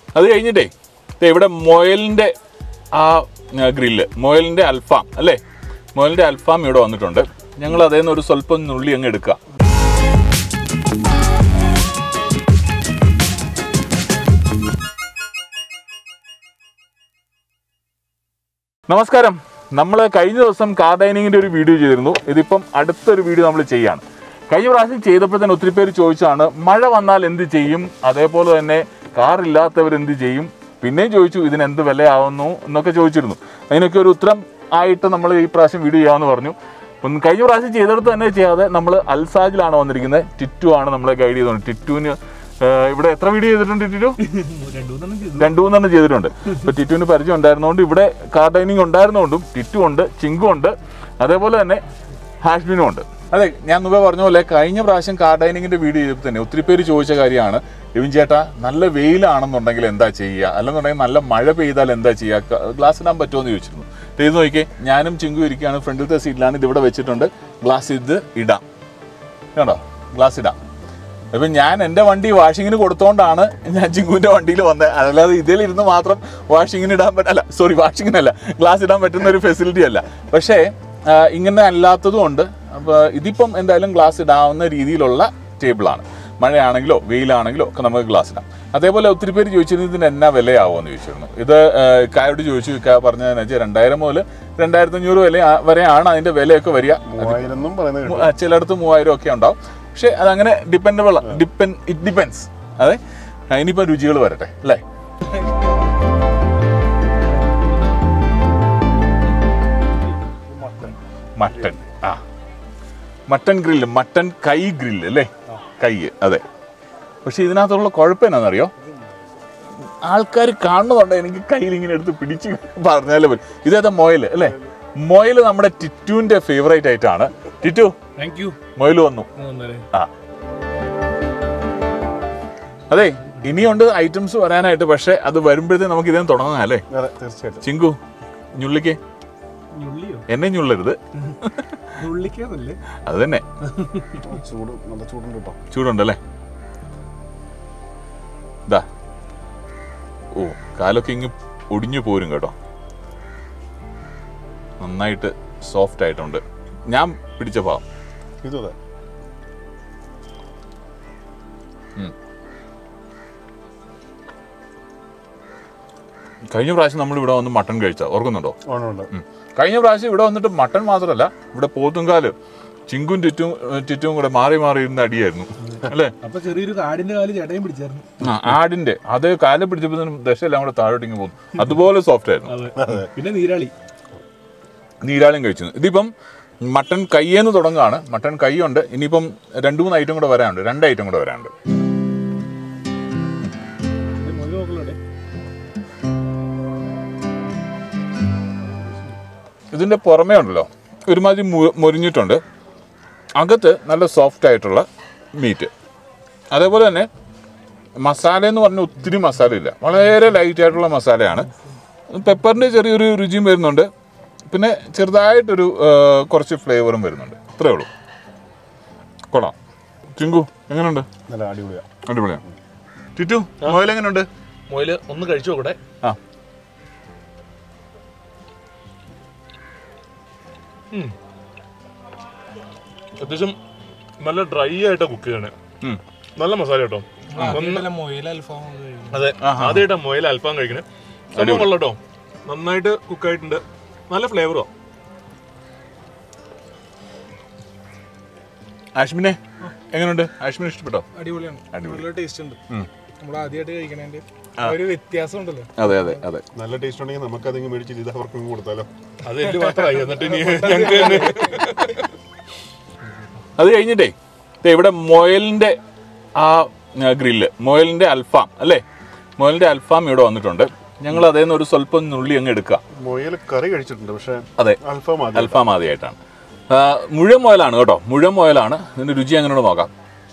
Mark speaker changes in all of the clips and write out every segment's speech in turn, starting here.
Speaker 1: അത് കഴിഞ്ഞിട്ടേ ദേ ഇവിടെ മൊയലിൻ്റെ ആ ഗ്രില്ല് മൊയലിൻ്റെ അൽഫാം അല്ലേ മൊയലിൻ്റെ അൽഫാം ഇവിടെ വന്നിട്ടുണ്ട് ഞങ്ങൾ അതേ നിന്ന് ഒരു സ്വല്പം നുള്ളി അങ്ങ് എടുക്കുക നമസ്കാരം നമ്മൾ കഴിഞ്ഞ ദിവസം കാർ ഡൈനിങ്ങിൻ്റെ ഒരു വീഡിയോ ചെയ്തിരുന്നു ഇതിപ്പം അടുത്തൊരു വീഡിയോ നമ്മൾ ചെയ്യാണ് കഴിഞ്ഞ പ്രാവശ്യം ചെയ്തപ്പോൾ തന്നെ ഒത്തിരി പേര് ചോദിച്ചാണ് മഴ വന്നാൽ എന്ത് ചെയ്യും അതേപോലെ തന്നെ കാർ ഇല്ലാത്തവർ എന്ത് ചെയ്യും പിന്നെയും ചോദിച്ചു ഇതിന് എന്ത് വിലയാവുന്നു എന്നൊക്കെ ചോദിച്ചിരുന്നു അതിനൊക്കെ ഒരു ഉത്തരം ആയിട്ട് നമ്മൾ ഈ പ്രാവശ്യം വീഡിയോ ചെയ്യാമെന്ന് പറഞ്ഞു ഒന്ന് കഴിഞ്ഞ പ്രാവശ്യം ചെയ്തെടുത്ത് തന്നെ ചെയ്യാതെ നമ്മൾ അൽസാജിലാണ് വന്നിരിക്കുന്നത് ടിറ്റു ആണ് നമ്മളെ ഗൈഡ് ചെയ്തത് ടിറ്റുവിന് ഏഹ്, ഇവിടെ എത്ര വീഡിയോ ചെയ്തിട്ടുണ്ട് ടിറ്റു രണ്ടു മൂന്നെണ്ണം ചെയ്തിട്ടുണ്ട് ഇപ്പൊ ടിറ്റുവിന് പരിചയം ഉണ്ടായിരുന്നതുകൊണ്ട് ഇവിടെ കാർ ഡൈനിങ് ഉണ്ടായിരുന്നതുകൊണ്ടും ടിറ്റു ഉണ്ട് ചിങ്കു ഉണ്ട് അതേപോലെ തന്നെ ഹാഷ്മിനും ഉണ്ട് അതെ ഞാൻ മുമ്പേ പറഞ്ഞ പോലെ കഴിഞ്ഞ പ്രാവശ്യം കാർ ഡൈനിങ്ങിന്റെ വീഡിയോ ചെയ്തപ്പോൾ തന്നെ ഒത്തിരി പേര് ചോദിച്ച കാര്യമാണ് എവിൻ ചേട്ടാ നല്ല വെയിലാണെന്നുണ്ടെങ്കിൽ എന്താ ചെയ്യുക അല്ലെന്നുണ്ടെങ്കിൽ നല്ല മഴ പെയ്താൽ എന്താ ചെയ്യുക ഗ്ലാസ് ഇടാൻ പറ്റുമോ എന്ന് ചോദിച്ചിരുന്നു ചെയ്ത് നോക്കിയേ ഞാനും ചിങ്കു ഇരിക്കുകയാണ് ഫ്രണ്ടിലത്തെ സീറ്റിലാണ് ഇത് ഇവിടെ വെച്ചിട്ടുണ്ട് ഗ്ലാസ് ഇത് ഇടാം കണ്ടോ ഗ്ലാസ് ഇടാം അപ്പൊ ഞാൻ എൻ്റെ വണ്ടി വാഷിങ്ങിന് കൊടുത്തോണ്ടാണ് ഞാൻ ചിങ്കുവിന്റെ വണ്ടിയിൽ വന്നത് അല്ലാതെ ഇതിലിരുന്ന് മാത്രം വാഷിങ്ങിന് ഇടാൻ പറ്റ അല്ല സോറി വാഷിങ്ങിനല്ല ഗ്ലാസ് ഇടാൻ പറ്റുന്ന ഒരു ഫെസിലിറ്റി അല്ല പക്ഷേ ആ, ഇങ്ങനെ അല്ലാത്തതും ഉണ്ട് അപ്പോൾ ഇതിപ്പം എന്തായാലും ഗ്ലാസ് ഇടാവുന്ന രീതിയിലുള്ള ടേബിളാണ് മഴയാണെങ്കിലോ വെയിലാണെങ്കിലോ ഒക്കെ നമുക്ക് ഗ്ലാസ് ഇടാം അതേപോലെ ഒത്തിരി പേര് ചോദിച്ചിരുന്നു ഇതിന് എന്നാ വിലയാവുമെന്ന് ചോദിച്ചിരുന്നു ഇത് ആ, ഇക്കായോട് ചോദിച്ചു ഇക്ക പറഞ്ഞതെന്ന് വെച്ചാൽ രണ്ടായിരം മുതൽ രണ്ടായിരത്തി അഞ്ഞൂറ് വില വരെയാണ് അതിന്റെ വിലയൊക്കെ വരിക
Speaker 2: മൂവായിരം എന്നും പറയുന്നത് കേട്ടു.
Speaker 1: ആ, ചിലയിടത്ത് മൂവായിരം ഒക്കെ ഉണ്ടാവും പക്ഷെ അതങ്ങനെ ഡിപ്പെൻഡബിൾ ഡിപ്പെൻ ഇറ്റ് ഡിപ്പെൻസ് അതെ ആ, ഇനിയിപ്പോ രുചികൾ വരട്ടെ അല്ലേ മട്ടൻ ആ മട്ടൻ ഗ്രില്ല് മട്ടൻ കൈ ഗ്രില്ല് അല്ലേ കൈ അതെ പക്ഷെ ഇതിനകത്തുള്ള കുഴപ്പം എന്നാണെന്നറിയോ ആൾക്കാർ കാണുന്നുണ്ട് എനിക്ക് കയ്യിൽ ഇങ്ങനെ എടുത്ത് പിടിച്ച് പറഞ്ഞാലേ പറ്റും ഇതേതാ മൊയൽ അല്ലേ മൊയൽ നമ്മുടെ ടിറ്റുവിന്റെ ഫേവറേറ്റ് ആയിട്ടാണ് ടിറ്റു
Speaker 3: താങ്ക് യു
Speaker 1: മൊയൽ വന്നു ആ അതെ ഇനിയുണ്ട് ഐറ്റംസ് വരാനായിട്ട് പക്ഷെ അത് വരുമ്പോഴത്തേ നമുക്ക് ഇതേ തുടങ്ങാം അല്ലേ
Speaker 2: അതെ തീർച്ചയായിട്ടും
Speaker 1: ചിങ്കു ഞുള്ളിക്ക്
Speaker 3: ഞുള്ളിയോ
Speaker 1: എന്നെ ഞുള്ളരുത്
Speaker 3: ഞുള്ളിക്കാന്നല്ലേ
Speaker 1: അത് തന്നെ
Speaker 2: ചൂട് നല്ല ചൂടുണ്ട് കേട്ടോ
Speaker 1: ചൂടുണ്ടല്ലേ ഇതാ ഓ കാലൊക്കെ ഇങ്ങ് ഒടിഞ്ഞു പോരും കേട്ടോ നന്നായിട്ട് സോഫ്റ്റ് ആയിട്ടുണ്ട് ഞാൻ പിടിച്ച പാവം
Speaker 2: ഇതും അതെ
Speaker 1: കഴിഞ്ഞ പ്രാവശ്യം നമ്മൾ ഇവിടെ വന്ന് മട്ടൺ കഴിച്ച ഓർക്കുന്നുണ്ടോ
Speaker 2: ഉണ്ട് ഉണ്ട്
Speaker 1: ഉം. കഴിഞ്ഞ പ്രാവശ്യം ഇവിടെ വന്നിട്ട് മട്ടൺ മാത്രമല്ല ഇവിടെ പോത്തുംകാല് ചിങ്കും ടിറ്റും ടിറ്റും കൂടെ മാറി മാറി ഇരുന്ന് അടിയായിരുന്നു അല്ലേ
Speaker 3: അപ്പൊ ചെറിയൊരു കാടിന്റെ കാല് ചേട്ടയും പിടിച്ചായിരുന്നു
Speaker 1: ആ ആടിന്റെ അത് കാല് പിടിച്ചപ്പോഴത്തേനും ദശയെല്ലാം കൂടെ താഴോട്ട് ഇങ്ങ് പോകുന്നു അതുപോലെ സോഫ്റ്റ് ആയിരുന്നു
Speaker 3: അതെ പിന്നെ നീരാളി
Speaker 1: നീരാളിയും കഴിച്ചു ഇതിപ്പം മട്ടൺ കയ്യേന്ന് തുടങ്ങുകയാണ് മട്ടൺ കൈയുണ്ട് ഇനിയിപ്പം രണ്ട് മൂന്ന് ഐറ്റം കൂടെ വരാനുണ്ട് രണ്ട് ഐറ്റം കൂടെ വരാനുണ്ട്
Speaker 3: ഇത് മുഴുവൻ നോക്കലോടെ
Speaker 1: ഇതിന്റെ പുറമേ ഉണ്ടല്ലോ ഒരുമാതിരി മു- മുരിഞ്ഞിട്ടുണ്ട് അകത്ത് നല്ല സോഫ്റ്റ് ആയിട്ടുള്ള മീറ്റ് അതേപോലെ തന്നെ മസാല എന്ന് പറഞ്ഞാൽ ഒത്തിരി മസാല ഇല്ല വളരെ ലൈറ്റ് ആയിട്ടുള്ള മസാലയാണ് പെപ്പറിൻ്റെ ചെറിയൊരു രുചിയും വരുന്നുണ്ട് പിന്നെ ചെറുതായിട്ടൊരു ആ, കുറച്ച് ഫ്ലേവറും വരുന്നുണ്ട് അത്രേ ഉള്ളൂ കൊള്ളാം ചിങ്കു എങ്ങനെയുണ്ട്
Speaker 2: നല്ല അടിപൊളിയാ
Speaker 1: അടിപൊളിയാണ് ടിറ്റു മോയിൽ എങ്ങനെയുണ്ട്
Speaker 3: മുയല് ഒന്ന് കഴിച്ചു നോക്കട്ടെ
Speaker 1: ആ
Speaker 4: അത്യാവശ്യം നല്ല ഡ്രൈ ആയിട്ടാ കുക്ക് ചെയ്യണേ
Speaker 1: ഉം.
Speaker 4: നല്ല മസാല കേട്ടോ
Speaker 3: മുയൽ അൽഫാം
Speaker 4: അതെ ആദ്യമായിട്ടാ മുയൽ അൽഫാം കഴിക്കണേ സംഭവം കൊള്ളാം കേട്ടോ നന്നായിട്ട് കുക്ക് ആയിട്ടുണ്ട് നല്ല ഫ്ലേവറോ
Speaker 1: ആഷ്മിനെ എങ്ങനെയുണ്ട് ആഷ്മിനെ ഇഷ്ടപ്പെട്ടോ
Speaker 3: അടിപൊളിയാണ്
Speaker 1: അടിപൊളി.
Speaker 3: നല്ല ടേസ്റ്റ് ഉണ്ട്
Speaker 1: ഉം.
Speaker 3: നമ്മൾ ആദ്യമായിട്ട് കഴിക്കണതിന്റെ ഒരു വ്യത്യാസം ഉണ്ടല്ലോ
Speaker 1: അതെ അതെ അതെ
Speaker 2: നല്ല ടേസ്റ്റ് ഉണ്ടെങ്കിൽ നമുക്ക് അതിങ്ങ് മേടിച്ചിട്ട് ഇത് അവർക്കും കൊടുത്താലോ
Speaker 4: അത് എന്റെ മാത്രമായി എന്നിട്ട് ഇനി ഞങ്ങൾക്ക് തന്നെ
Speaker 1: അത് കഴിഞ്ഞിട്ടേ ദേ ഇവിടെ മൊയലിന്റെ ആ ഗ്രില്ല് മൊയലിന്റെ അൽഫാം അല്ലേ മൊയലിന്റെ അൽഫാം ഇവിടെ വന്നിട്ടുണ്ട് ഞങ്ങൾ അതേ നിന്ന് ഒരു സ്വല്പം നുള്ളി അങ്ങ് എടുക്കുക
Speaker 2: മുയൽ കറി കഴിച്ചിട്ടുണ്ട് പക്ഷെ
Speaker 1: അതെ
Speaker 2: അൽഫാം ആദ്യം
Speaker 1: അൽഫാം ആദ്യമായിട്ടാണ് ആ, മുഴുവൻ മുയലാണ് കേട്ടോ മുഴുവൻ മുയലാണ് ഇതിന്റെ രുചി എങ്ങനെയാണ് നോക്കാം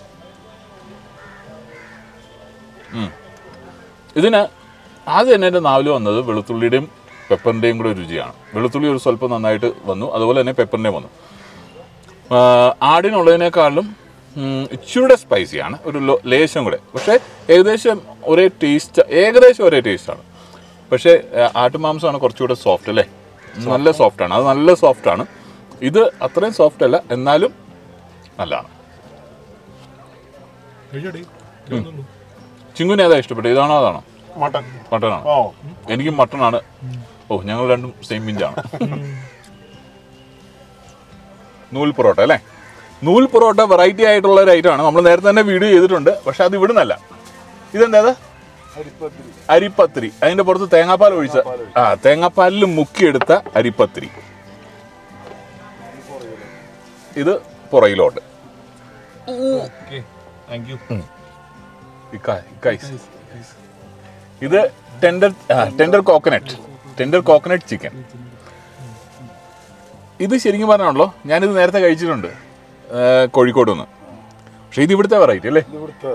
Speaker 1: ഉം. ഇതിന് ആദ്യം തന്നെ എൻ്റെ നാവിൽ വന്നത് വെളുത്തുള്ളിയുടെയും പെപ്പറിൻ്റെയും കൂടെ രുചിയാണ് വെളുത്തുള്ളി ഒരു സ്വല്പം നന്നായിട്ട് വന്നു അതുപോലെ തന്നെ പെപ്പറിൻ്റെയും വന്നു ആ, ആടിനുള്ളതിനേക്കാളും ഉം, ഇച്ചിരൂടെ സ്പൈസിയാണ് ഒരു ലോ- ലേശം കൂടെ പക്ഷേ ഏകദേശം ഒരേ ടേസ്റ്റ് ഏകദേശം ഒരേ ടേസ്റ്റാണ് പക്ഷേ ആ, ആട്ടുമാംസമാണ് കുറച്ചുകൂടെ സോഫ്റ്റ് അല്ലേ നല്ല സോഫ്റ്റാണ് അത് നല്ല സോഫ്റ്റാണ് ഇത് അത്രയും സോഫ്റ്റ് അല്ല എന്നാലും നല്ലതാണ്
Speaker 4: കഴിച്ചോടി ഇതൊന്നും
Speaker 1: ചിങ്കുനെ ഏതാ ഇഷ്ടപ്പെട്ടത് ഇതാണോ അതാണോ
Speaker 2: മട്ടൻ
Speaker 1: മട്ടനാണ്
Speaker 2: ഓ
Speaker 1: എനിക്ക് മട്ടനാണ് ഓ ഞങ്ങൾ രണ്ടും സെയിം പിഞ്ചാണ് നൂൽ പൊറോട്ട അല്ലേ നൂൽ പൊറോട്ട വെറൈറ്റി ആയിട്ടുള്ള ഒരു ഐറ്റമാണ് നമ്മൾ നേരത്തെ തന്നെ വീഡിയോ ചെയ്തിട്ടുണ്ട് പക്ഷെ അത് ഇവിടുന്നല്ല ഇതെന്താ അത് അരിപ്പത്തിരി അതിന്റെ പുറത്ത് തേങ്ങാപ്പാൽ ഒഴിച്ച ആ തേങ്ങാപ്പാലിൽ മുക്കിയെടുത്ത അരിപ്പത്തിരി ഇത് പുറയിലോട്ട്
Speaker 4: ഓക്കെ താങ്ക് യു
Speaker 1: ഇക്ക- ഇക്കൈസ്. ഇത് tender tender coconut tender coconut chicken ഇത് ശരിക്കും പറഞ്ഞാണല്ലോ ഞാനിത് നേരത്തെ കഴിച്ചിട്ടുണ്ട് ആ, കോഴിക്കോട് നിന്ന് പക്ഷെ ഇത് ഇവിടുത്തെ വെറൈറ്റി അല്ലേ
Speaker 2: ഇവിടുത്തെ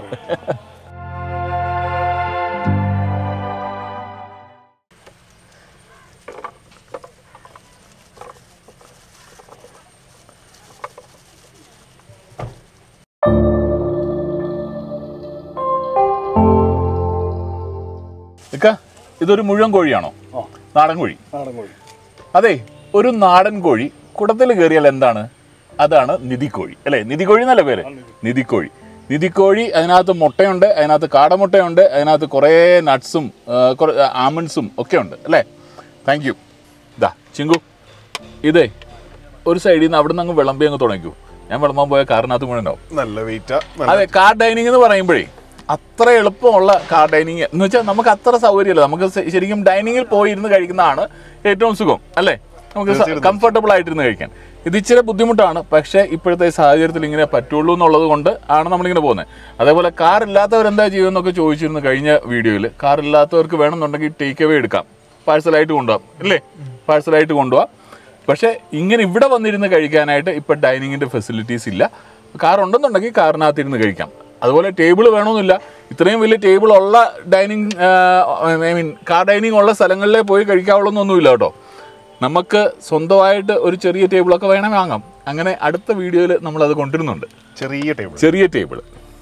Speaker 1: ഇക്ക ഇതൊരു മുഴുവൻ കോഴിയാണോ
Speaker 2: ആ.
Speaker 1: നാടൻ കോഴി
Speaker 2: നാടൻ കോഴി
Speaker 1: അതെ ഒരു നാടൻ കോഴി കുടത്തിൽ കയറിയാൽ എന്താണ് അതാണ് നിധിക്കോഴി അല്ലേ നിധിക്കോഴി എന്നല്ല പേര് നിധിക്കോഴി നിധിക്കോഴി അതിനകത്ത് മുട്ടയുണ്ട് അതിനകത്ത് കാടമുട്ടയുണ്ട് അതിനകത്ത് കുറേ നട്ട്സും ആമണ്ട്സും ഒക്കെ ഉണ്ട് അല്ലേ താങ്ക് യു ഇതാ ചിങ്കു ഇതേ ഒരു സൈഡിൽ നിന്ന് അവിടെ നിന്ന് അങ്ങ് വിളമ്പി അങ്ങ് തുടങ്ങിക്കൂ ഞാൻ വിളമ്പാൻ പോയ കാറിനകത്ത് മുഴുവൻ ഉണ്ടാവും
Speaker 2: നല്ല വെയിറ്റാ നല്ല
Speaker 1: അതെ കാർ ഡൈനിങ് എന്ന് പറയുമ്പോഴേ അത്ര എളുപ്പമുള്ള കാർ ഡൈനിങ് എന്ന് വെച്ചാൽ നമുക്ക് അത്ര സൗകര്യമില്ല നമുക്ക് ശ- ശരിക്കും ഡൈനിങ്ങിൽ പോയി ഇരുന്ന് കഴിക്കുന്നതാണ് ഏറ്റവും സുഖം അല്ലേ നമുക്ക് കംഫർട്ടബിൾ ആയിട്ടിരുന്ന് കഴിക്കാൻ ഇത് ഇച്ചിരി ബുദ്ധിമുട്ടാണ് പക്ഷേ ഇപ്പോഴത്തെ സാഹചര്യത്തിൽ ഇങ്ങനെ പറ്റുള്ളൂ എന്നുള്ളത് കൊണ്ട് ആണ് നമ്മളിങ്ങനെ പോകുന്നത് അതേപോലെ കാർ ഇല്ലാത്തവരെന്താ ചെയ്യുമെന്നൊക്കെ ചോദിച്ചിരുന്നു കഴിഞ്ഞ വീഡിയോയിൽ കാർ ഇല്ലാത്തവർക്ക് വേണമെന്നുണ്ടെങ്കിൽ ടേക്ക് അവേ എടുക്കാം പാഴ്സലായിട്ട് കൊണ്ടുപോകാം അല്ലേ പാഴ്സലായിട്ട് കൊണ്ടുപോകാം പക്ഷേ ഇങ്ങനെ ഇവിടെ വന്നിരുന്ന് കഴിക്കാനായിട്ട് ഇപ്പം ഡൈനിങ്ങിൻ്റെ ഫെസിലിറ്റീസ് ഇല്ല കാർ ഉണ്ടെന്നുണ്ടെങ്കിൽ കാറിനകത്തിരുന്ന് കഴിക്കാം അതുപോലെ ടേബിൾ വേണമെന്നില്ല ഇത്രയും വലിയ ടേബിൾ ഉള്ള dining I mean car dining ഉള്ള സ്ഥലങ്ങളിലേ പോയി കഴിക്കാവുള്ളൊന്നുമില്ല കേട്ടോ നമുക്ക് സ്വന്തമായിട്ട് ഒരു ചെറിയ ടേബിളൊക്കെ വേണേൽ വാങ്ങാം അങ്ങനെ അടുത്ത വീഡിയോയിൽ നമ്മളത് കൊണ്ടുവരുന്നുണ്ട്
Speaker 2: ചെറിയ ടേബിൾ
Speaker 1: ചെറിയ ടേബിൾ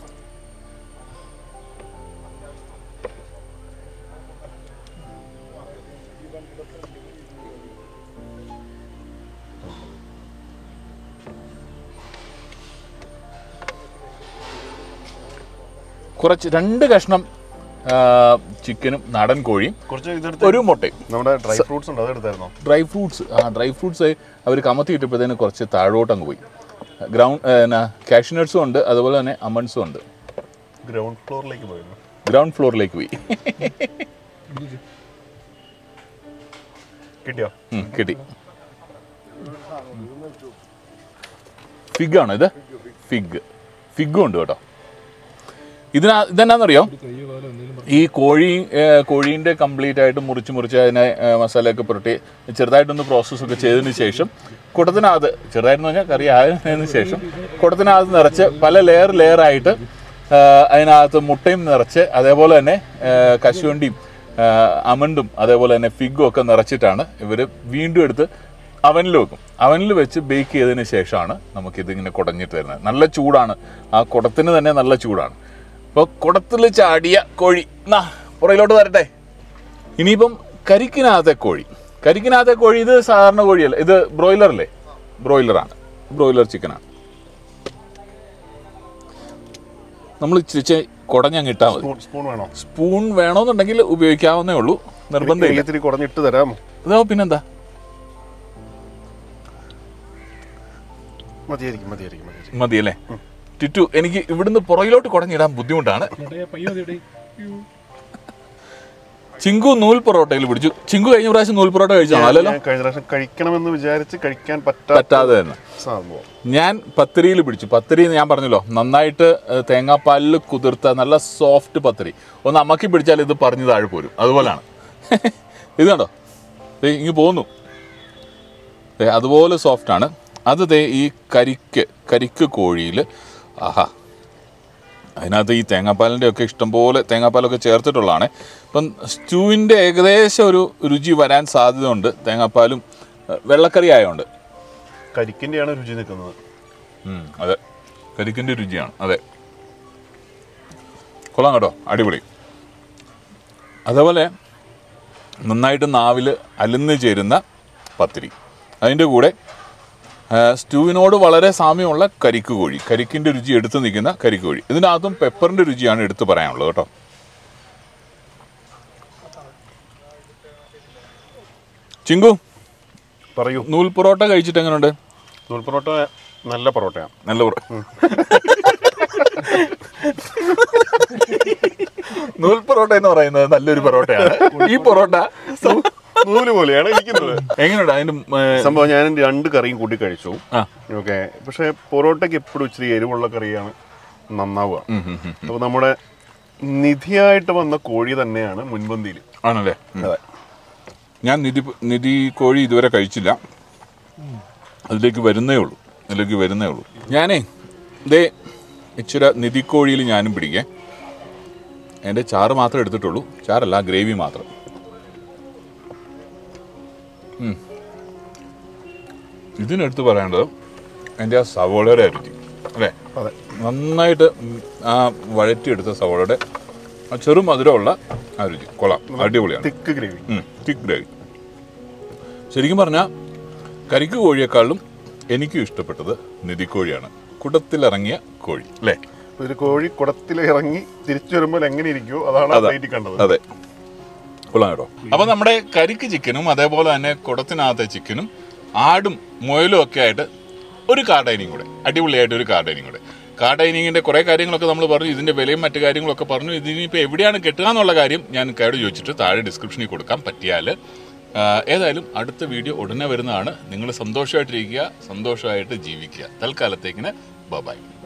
Speaker 1: കുറച്ച് രണ്ട് കഷ്ണം ആ, ചിക്കനും നാടൻ കോഴിയും
Speaker 2: കുറച്ച് ഇതെടുത്ത്
Speaker 1: ഒരു മുട്ടയും
Speaker 2: നമ്മുടെ ഡ്രൈ ഫ്രൂട്ട്സ് ഉണ്ട് അതെടുത്തായിരുന്നോ
Speaker 1: ഡ്രൈ ഫ്രൂട്ട്സ് ആ ഡ്രൈ ഫ്രൂട്ട്സ് അവർ കമത്തി ഇട്ടപ്പോഴത്തേന് കുറച്ച് താഴോട്ട് അങ്ങ് പോയി ഗ്രൗണ്ട് എന്നാ കാഷ്നട്ട്സും ഉണ്ട് അതുപോലെ തന്നെ അമണ്ട്സും ഉണ്ട്
Speaker 2: ഗ്രൗണ്ട് ഫ്ലോറിലേക്ക് പോയിരുന്നു
Speaker 1: ഗ്രൗണ്ട് ഫ്ലോറിലേക്ക് പോയി
Speaker 2: കിട്ടിയോ
Speaker 1: ഉം, കിട്ടി ഫിഗ് ആണോ ഇത് ഫിഗ് ഫിഗും ഉണ്ട് കേട്ടോ ഇതിനാ ഇതെന്നാന്നറിയോ ഈ കോഴി ഏർ, കോഴീൻ്റെ കംപ്ലീറ്റ് ആയിട്ട് മുറിച്ച് മുറിച്ച് അതിനെ ഏർ, മസാലയൊക്കെ പുരട്ടി ചെറുതായിട്ടൊന്ന് പ്രോസസ്സൊക്കെ ചെയ്തതിന് ശേഷം കുടത്തിനകത്ത് ചെറുതായിട്ടെന്ന് പറഞ്ഞാൽ കറി ആയതിനു ശേഷം കുടത്തിനകത്ത് നിറച്ച് പല ലെയർ ലെയർ ആയിട്ട് ഏർ, അതിനകത്ത് മുട്ടയും നിറച്ച് അതേപോലെ തന്നെ ഏർ, കശുവണ്ടിയും ഏർ, അമണ്ടും അതേപോലെ തന്നെ ഫിഗും ഒക്കെ നിറച്ചിട്ടാണ് ഇവർ വീണ്ടും എടുത്ത് അവനിൽ വെക്കും അവനിൽ വെച്ച് ബേക്ക് ചെയ്തതിന് ശേഷമാണ് നമുക്കിതിങ്ങനെ കുടഞ്ഞിട്ട് തരുന്നത് നല്ല ചൂടാണ് ആ കുടത്തിന് തന്നെ നല്ല ചൂടാണ് അപ്പോൾ കുടത്തിൽ ചാടിയ കോഴി എന്നാ പുറയിലോട്ട് വരട്ടെ ഇനിയിപ്പം കരിക്കിനകത്തെ കോഴി കരിക്കിനകത്തെ കോഴി ഇത് സാധാരണ കോഴിയല്ല ഇത് ബ്രോയിലർ അല്ലേ ബ്രോയിലറാണ് ബ്രോയിലർ ചിക്കനാണ് നമ്മൾ ഇച്ചിരി കുടഞ്ഞങ്ങ് ഇട്ടാൽ മതി
Speaker 2: സ്പൂൺ സ്പൂൺ വേണോ
Speaker 1: സ്പൂൺ വേണമെന്നുണ്ടെങ്കിൽ ഉപയോഗിക്കാവുന്നേ ഉള്ളൂ നിർബന്ധമില്ല
Speaker 2: ഇത്തിരി കുറഞ്ഞിട്ട് തരാം
Speaker 1: അതോ പിന്നെന്താ
Speaker 2: മതിയായിരിക്കും മതിയായിരിക്കും മതിയായിരിക്കും
Speaker 1: മതിയല്ലേ ടിറ്റു എനിക്ക് ഇവിടുന്ന് പുറകിലോട്ട് കുടഞ്ഞിടാൻ ബുദ്ധിമുട്ടാണ്
Speaker 3: പയ്യോ അതെവിടെ
Speaker 1: ചിങ്കു നൂൽ പൊറോട്ടയിൽ പിടിച്ചു ചിങ്കു കഴിഞ്ഞ പ്രാവശ്യം നൂൽ പൊറോട്ട കഴിച്ചാണോ അല്ലല്ലോ
Speaker 2: ഞാൻ കഴിഞ്ഞ പ്രാവശ്യം കഴിക്കണമെന്ന് വിചാരിച്ച് കഴിക്കാൻ പറ്റാത്ത
Speaker 1: പറ്റാതെ തന്നെ
Speaker 2: സംഭവം
Speaker 1: ഞാൻ പത്തിരിയിൽ പിടിച്ചു പത്തിരി ഞാൻ പറഞ്ഞല്ലോ നന്നായിട്ട് ഏഹ്, തേങ്ങാപ്പാലിൽ കുതിർത്ത നല്ല സോഫ്റ്റ് പത്തിരി ഒന്ന് അമ്മക്കി പിടിച്ചാൽ ഇത് പറഞ്ഞു താഴെ പോരും അതുപോലാണ് ഇത് കണ്ടോ ദേ ഇങ്ങ് പോന്നു ദേ അതുപോലെ സോഫ്റ്റാണ് അത് ദേ ഈ കരിക്ക് കരിക്ക് കോഴിയിൽ ആഹാ അതിനകത്ത് ഈ തേങ്ങാപ്പാലിൻ്റെ ഒക്കെ ഇഷ്ടംപോലെ തേങ്ങാപ്പാലൊക്കെ ചേർത്തിട്ടുള്ളതാണ് ഇപ്പം സ്റ്റൂവിൻ്റെ ഏകദേശം ഒരു രുചി വരാൻ സാധ്യതയുണ്ട് തേങ്ങാപ്പാലും ഏഹ്, വെള്ളക്കറി ആയതുകൊണ്ട്
Speaker 2: കരിക്കിൻ്റെയാണ് രുചി നിൽക്കുന്നത്
Speaker 1: ഉം, അതെ കരിക്കിൻ്റെ രുചിയാണ് അതെ കൊള്ളാം കേട്ടോ അടിപൊളി അതേപോലെ നന്നായിട്ട് നാവിൽ അലിന്ന് ചേരുന്ന പത്തിരി അതിൻ്റെ കൂടെ ആ, സ്റ്റൂവിനോട് വളരെ സാമ്യമുള്ള കരിക്ക് കോഴി കരിക്കിൻ്റെ രുചി എടുത്ത് നിൽക്കുന്ന കരിക്ക് കോഴി ഇതിനകത്തും പെപ്പറിൻ്റെ രുചിയാണ് എടുത്ത് പറയാനുള്ളത് കേട്ടോ ചിങ്കു
Speaker 2: പറയൂ
Speaker 1: നൂൽ പൊറോട്ട കഴിച്ചിട്ട് എങ്ങനെയുണ്ട്
Speaker 2: നൂൽ പൊറോട്ട നല്ല പൊറോട്ടയാണ്
Speaker 1: നല്ല പൊറോട്ട നൂൽ പൊറോട്ട എന്ന് പറയുന്നത് നല്ലൊരു പൊറോട്ടയാണ് ഈ പൊറോട്ട
Speaker 2: നൂല് പോലെയാണ് ഇരിക്കുന്നത്
Speaker 1: എങ്ങനെയുണ്ട് അതിന്റെ ഏ,
Speaker 2: സംഭവം ഞാൻ രണ്ട് കറിയും കൂട്ടി കഴിച്ചു
Speaker 1: ആ.
Speaker 2: ഓക്കെ പക്ഷെ പൊറോട്ടയ്ക്ക് എപ്പോഴും ഇച്ചിരി എരിവുള്ള കറിയാണ് നന്നാവുക
Speaker 1: ഉം, ഉം, ഉം.
Speaker 2: അപ്പൊ നമ്മുടെ നിധിയായിട്ട് വന്ന കോഴി തന്നെയാണ് മുൻപന്തിയിൽ
Speaker 1: ആണല്ലേ ഉം.
Speaker 2: അതെ
Speaker 1: ഞാൻ നിധി നിധി കോഴി ഇതുവരെ കഴിച്ചില്ല അതിലേക്ക് വരുന്നേ ഉള്ളൂ അതിലേക്ക് വരുന്നേ ഉള്ളൂ ഞാനേ ദേ ഇച്ചിരി നിധി കോഴിയിൽ ഞാനും പിടിക്കേ എൻ്റെ ചാറ് മാത്രമേ എടുത്തിട്ടുള്ളൂ ചാറല്ല ഗ്രേവി മാത്രം ഉം. ഇതിനെടുത്ത് പറയേണ്ടത് എൻ്റെ ആ സവോളയുടെ രുചി അല്ലേ
Speaker 2: അതെ
Speaker 1: നന്നായിട്ട് ഉം ആ വഴറ്റിയെടുത്ത സവോളയുടെ ആ ചെറു മധുരമുള്ള ആ രുചി കൊള്ളാം അടിപൊളിയാണ്
Speaker 2: തിക്ക് ഗ്രേവി
Speaker 1: തിക്ക് ഗ്രേവി ശരിക്കും പറഞ്ഞാൽ കരിക്ക് കോഴിയെക്കാളും എനിക്കും ഇഷ്ടപ്പെട്ടത് നിധിക്കോഴിയാണ് കുടത്തിലിറങ്ങിയ കോഴി അല്ലേ
Speaker 2: ഒരു കോഴി കുടത്തിൽ ഇറങ്ങി തിരിച്ചു വരുമ്പോൾ എങ്ങനെ ഇരിക്കുമോ അതാണ്
Speaker 1: അതെ.
Speaker 2: പ്ലേറ്റിൽ കണ്ടത്
Speaker 1: അതെ കൊള്ളാം കേട്ടോ അപ്പൊ നമ്മുടെ കരിക്ക് ചിക്കനും അതേപോലെ തന്നെ കുടത്തിനകത്തെ ചിക്കനും ആടും മുയലും ഒക്കെ ആയിട്ട് ഒരു കാർ ഡൈനിങ് കൂടെ അടിപൊളിയായിട്ട് ഒരു കാർ ഡൈനിങ് കൂടെ കാർ ഡൈനിങ്ങിന്റെ കുറെ കാര്യങ്ങളൊക്കെ നമ്മൾ പറഞ്ഞു ഇതിന്റെ വിലയും മറ്റു കാര്യങ്ങളൊക്കെ പറഞ്ഞു ഇതിനിപ്പോൾ എവിടെയാണ് കിട്ടുക എന്നുള്ള കാര്യം ഞാൻ കയോട് ചോദിച്ചിട്ട് താഴെ ഡിസ്ക്രിപ്ഷനിൽ കൊടുക്കാം പറ്റിയാൽ ഏതായാലും അടുത്ത വീഡിയോ ഉടനെ വരുന്നതാണ് നിങ്ങൾ സന്തോഷമായിട്ടിരിക്കുക സന്തോഷമായിട്ട് ജീവിക്കുക തൽക്കാലത്തേക്കിന് ബൈ